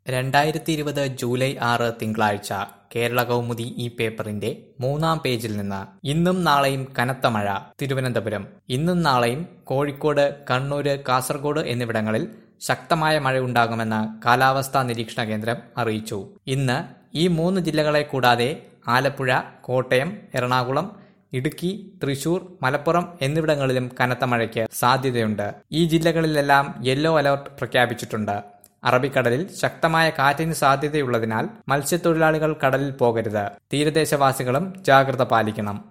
രണ്ടായിരത്തി ഇരുപത് ജൂലൈ ആറ് തിങ്കളാഴ്ച കേരള കൗമുദി ഈ പേപ്പറിന്റെ മൂന്നാം പേജിൽ നിന്ന് ഇന്നും നാളെയും കനത്ത മഴ തിരുവനന്തപുരം ഇന്നും നാളെയും കോഴിക്കോട് കണ്ണൂര് കാസർഗോഡ് എന്നിവിടങ്ങളിൽ ശക്തമായ മഴയുണ്ടാകുമെന്ന് കാലാവസ്ഥാ നിരീക്ഷണ കേന്ദ്രം അറിയിച്ചു ഇന്ന് ഈ മൂന്ന് ജില്ലകളെ കൂടാതെ ആലപ്പുഴ കോട്ടയം എറണാകുളം ഇടുക്കി തൃശൂർ മലപ്പുറം എന്നിവിടങ്ങളിലും കനത്ത മഴയ്ക്ക് സാധ്യതയുണ്ട് ഈ ജില്ലകളിലെല്ലാം യെല്ലോ അലർട്ട് പ്രഖ്യാപിച്ചിട്ടുണ്ട് അറബിക്കടലിൽ ശക്തമായ കാറ്റിന് സാധ്യതയുള്ളതിനാൽ മത്സ്യത്തൊഴിലാളികൾ കടലിൽ പോകരുത് തീരദേശവാസികളും ജാഗ്രത പാലിക്കണം